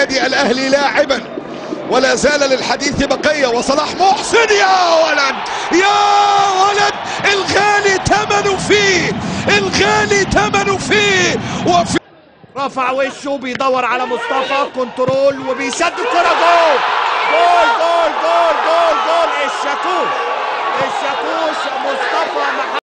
النادي الاهلي لاعبا ولا زال للحديث بقيه وصلاح محسن يا ولد يا ولد الغالي ثمنه فيه الغالي ثمنه فيه وفي رفع وشه بيدور على مصطفى كنترول وبيسدد كرة جول جول جول جول جول جول الشاكوش الشاكوش مصطفى محمد